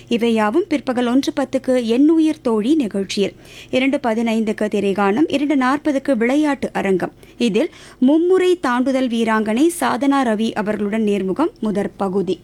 இவையாவும் பிற்பகல் ஒன்று பத்துக்கு எண்ணுயிர் தோழி நிகழ்ச்சியில் இரண்டு பதினைந்துக்கு திரைகானம் இரண்டு நாற்பதுக்கு விளையாட்டு அரங்கம் இதில் மும்முறை தாண்டுதல் வீராங்கனை சாதனா ரவி அவர்களுடன் நேர்முகம் முதற் பகுதி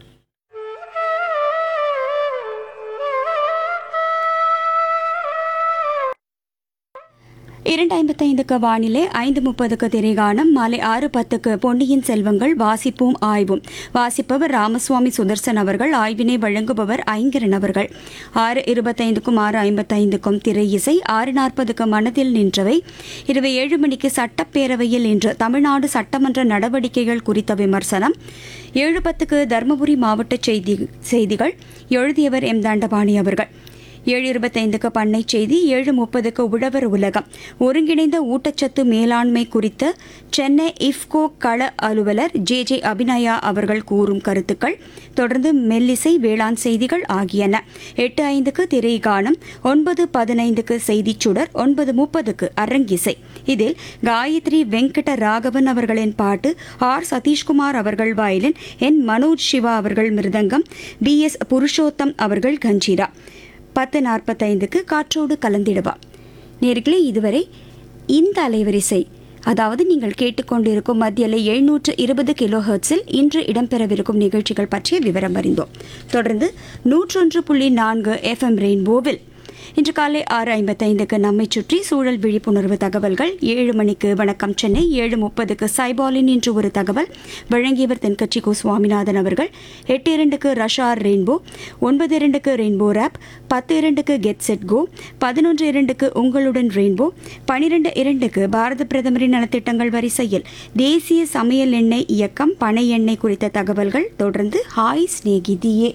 இரண்டு ஐம்பத்தைந்துக்கு வானிலை ஐந்து முப்பதுக்கு திரைகானம் மாலை ஆறு பத்துக்கு பொன்னியின் செல்வங்கள் வாசிப்போம் ஆய்வும் வாசிப்பவர் ராமசுவாமி சுதர்சன் அவர்கள் ஆய்வினை வழங்குபவர் ஐங்கரன் அவர்கள் ஆறு இருபத்தைந்துக்கும் ஆறு ஐம்பத்தைந்துக்கும் திரை இசை ஆறு நாற்பதுக்கு மனதில் நின்றவை இரவு ஏழு மணிக்கு சட்டப்பேரவையில் இன்று தமிழ்நாடு சட்டமன்ற நடவடிக்கைகள் குறித்த விமர்சனம் ஏழு பத்துக்கு தருமபுரி மாவட்ட செய்தி செய்திகள் எழுதியவர் எம் தண்டபாணி அவர்கள் ஏழு இருபத்தைந்துக்கு பண்ணை செய்தி ஏழு முப்பதுக்கு உழவர் உலகம் ஒருங்கிணைந்த ஊட்டச்சத்து மேலாண்மை குறித்த சென்னை இஃப்கோ கள அலுவலர் ஜே ஜே அபிநயா அவர்கள் கூறும் கருத்துக்கள் தொடர்ந்து மெல்லிசை வேளாண் செய்திகள் ஆகியன எட்டு ஐந்துக்கு திரைகானம் ஒன்பது பதினைந்துக்கு செய்திச் சுடர் ஒன்பது முப்பதுக்கு அரங்கிசை இதில் காயத்ரி வெங்கட ராகவன் அவர்களின் பாட்டு ஆர் சதீஷ்குமார் அவர்கள் வயலின் என் மனோஜ் சிவா அவர்கள் மிருதங்கம் பி எஸ் புருஷோத்தம் அவர்கள் கஞ்சீரா பத்து நாற்பத்தைந்துக்கு காற்றோடு கலந்திடுவா நேர்களே இதுவரை இந்த அலைவரிசை அதாவது நீங்கள் கேட்டுக்கொண்டிருக்கும் மத்தியலை எழுநூற்று இருபது கிலோ ஹெர்ட்ஸில் இன்று இடம்பெறவிருக்கும் நிகழ்ச்சிகள் பற்றிய விவரம் அறிந்தோம் தொடர்ந்து நூற்றொன்று புள்ளி நான்கு எஃப்எம் ரெயின்போவில் இன்று காலை ஆறு ஐம்பத்தைந்துக்கு நம்மை சுற்றி சூழல் விழிப்புணர்வு தகவல்கள் ஏழு மணிக்கு வணக்கம் சென்னை ஏழு முப்பதுக்கு சைபாலின் இன்று ஒரு தகவல் வழங்கியவர் தென்கட்சி கு சுவாமிநாதன் அவர்கள் எட்டு இரண்டுக்கு ரஷார் ரெயின்போ ஒன்பது இரண்டுக்கு ரெயின்போ ரேப் பத்து இரண்டுக்கு கெட் செட் கோ பதினொன்று இரண்டுக்கு உங்களுடன் ரெயின்போ பனிரெண்டு இரண்டுக்கு பாரத பிரதமரின் நலத்திட்டங்கள் வரிசையில் தேசிய சமையல் எண்ணெய் இயக்கம் பனை எண்ணெய் குறித்த தகவல்கள் தொடர்ந்து ஹாய் ஸ்நேகிதியே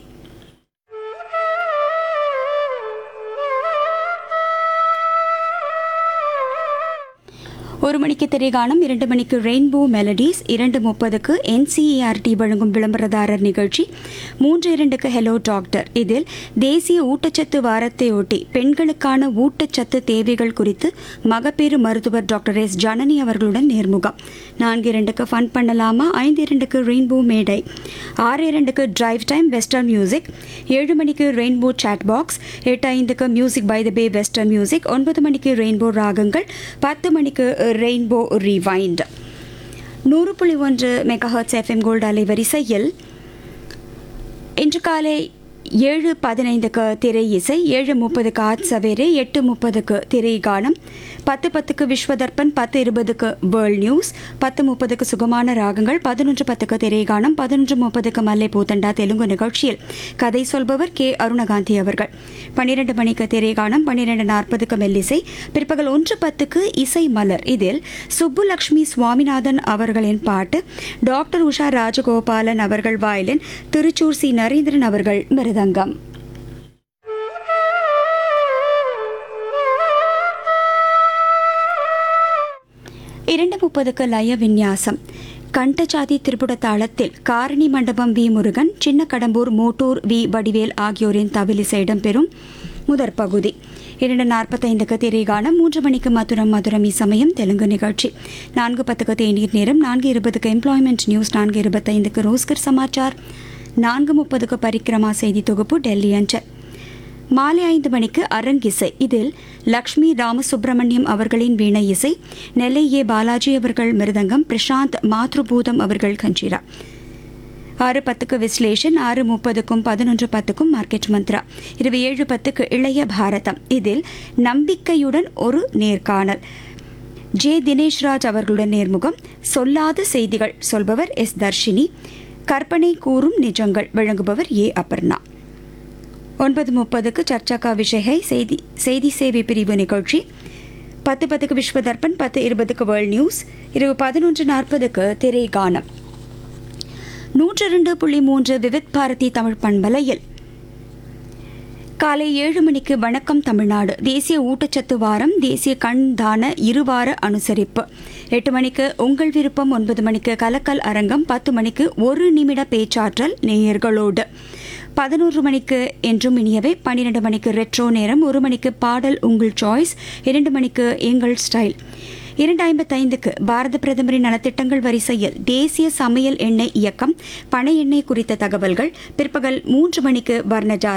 ஒரு மணிக்கு திரைகானம் இரண்டு மணிக்கு ரெயின்போ மெலடிஸ் இரண்டு முப்பதுக்கு என்சிஇஆர்டி வழங்கும் விளம்பரதாரர் நிகழ்ச்சி மூன்று இரண்டுக்கு ஹெலோ டாக்டர் இதில் தேசிய ஊட்டச்சத்து வாரத்தையொட்டி பெண்களுக்கான ஊட்டச்சத்து தேவைகள் குறித்து மகப்பேறு மருத்துவர் டாக்டர் எஸ் ஜனனி அவர்களுடன் நேர்முகம் நான்கு இரண்டுக்கு ஃபன் பண்ணலாமா ஐந்து இரண்டுக்கு ரெயின்போ மேடை ஆறு இரண்டுக்கு டிரைவ் டைம் வெஸ்டர்ன் மியூசிக் ஏழு மணிக்கு ரெயின்போ சாட் பாக்ஸ் எட்டு ஐந்துக்கு music by the bay western music ஒன்பது மணிக்கு ரெயின்போ ராகங்கள் பத்து மணிக்கு ரெயின்போ ரிவைண்ட் நூறு புள்ளி ஒன்று மெகாஹர்ட்ஸ் எஃப்எம் கோல்டு அலைவரிசையில் இன்று காலை ஏழு பதினைந்துக்கு திரை இசை ஏழு முப்பதுக்கு ஆத் சவேரே எட்டு முப்பதுக்கு திரை கானம் பத்து பத்துக்கு விஸ்வதர்பன் பத்து இருபதுக்கு வேர்ல்ட் நியூஸ் பத்து முப்பதுக்கு சுகமான ராகங்கள் பதினொன்று பத்துக்கு திரை கானம் பதினொன்று முப்பதுக்கு மல்லை பூத்தண்டா தெலுங்கு நிகழ்ச்சியில் கதை சொல்பவர் கே அருணகாந்தி அவர்கள் பன்னிரண்டு மணிக்கு திரை கானம் பன்னிரண்டு நாற்பதுக்கு மெல்லிசை பிற்பகல் ஒன்று பத்துக்கு இசை மலர் இதில் சுப்புலக்ஷ்மி சுவாமிநாதன் அவர்களின் பாட்டு டாக்டர் உஷா ராஜகோபாலன் அவர்கள் வாயிலின் திருச்சூர் சி நரேந்திரன் அவர்கள் மிருதங்கம் இரண்டு முப்பதுக்கு லய விந்யாசம் கண்டஜாதி திரிபுட தாளத்தில் காரணி மண்டபம் வி முருகன் சின்ன கடம்பூர் மோட்டூர் வி வடிவேல் ஆகியோரின் தவிலிசை இடம்பெறும் முதற் பகுதி இரண்டு நாற்பத்தைந்துக்கு திரைகானம் மூன்று மணிக்கு மதுரம் மதுரம் இசமயம் தெலுங்கு நிகழ்ச்சி நான்கு பத்துக்கு தேநீர் நேரம் நான்கு இருபதுக்கு எம்ப்ளாய்மெண்ட் நியூஸ் நான்கு இருபத்தைந்துக்கு ரோஸ்கர் சமாச்சார் நான்கு முப்பதுக்கு பரிக்கிரமா செய்தி தொகுப்பு டெல்லி அஞ்சல் மாலை ஐந்து மணிக்கு அரங்கிசை இதில் லக்ஷ்மி ராமசுப்பிரமணியம் அவர்களின் வீணை இசை நெல்லை ஏ பாலாஜி அவர்கள் மிருதங்கம் பிரசாந்த் மாத்ருபூதம் அவர்கள் கஞ்சிரா ஆறு பத்துக்கு விஸ்லேஷன் ஆறு முப்பதுக்கும் பதினொன்று பத்துக்கும் மார்க்கெட் மந்த்ரா இருபது ஏழு பத்துக்கு இளைய பாரதம் இதில் நம்பிக்கையுடன் ஒரு நேர்காணல் ஜே தினேஷ்ராஜ் அவர்களுடன் நேர்முகம் சொல்லாத செய்திகள் சொல்பவர் எஸ் தர்ஷினி கற்பனை கூறும் நிஜங்கள் வழங்குபவர் ஏ அபர்ணா ஒன்பது முப்பதுக்கு சர்ச்சா விஷயை செய்தி செய்தி சேவை பிரிவு நிகழ்ச்சி பத்து பத்துக்கு விஸ்வதர்பன் பத்து இருபதுக்கு வேர்ல்ட் நியூஸ் இரவு பதினொன்று நாற்பதுக்கு திரை கானம் நூற்றி இரண்டு புள்ளி மூன்று விவித் பாரதி தமிழ் பண்பலையில் காலை ஏழு மணிக்கு வணக்கம் தமிழ்நாடு தேசிய ஊட்டச்சத்து வாரம் தேசிய கண் தான இருவார அனுசரிப்பு எட்டு மணிக்கு உங்கள் விருப்பம் ஒன்பது மணிக்கு கலக்கல் அரங்கம் பத்து மணிக்கு ஒரு நிமிட பேச்சாற்றல் நேயர்களோடு பதினோரு மணிக்கு என்றும் இனியவை பன்னிரண்டு மணிக்கு ரெட்ரோ நேரம் ஒரு மணிக்கு பாடல் உங்கள் சாய்ஸ் இரண்டு மணிக்கு எங்கள் ஸ்டைல் இரண்டு ஐம்பத்தைந்துக்கு பாரத பிரதமரின் நலத்திட்டங்கள் வரிசையில் தேசிய சமையல் எண்ணெய் இயக்கம் பனை எண்ணெய் குறித்த தகவல்கள் பிற்பகல் மூன்று மணிக்கு வர்ணஜால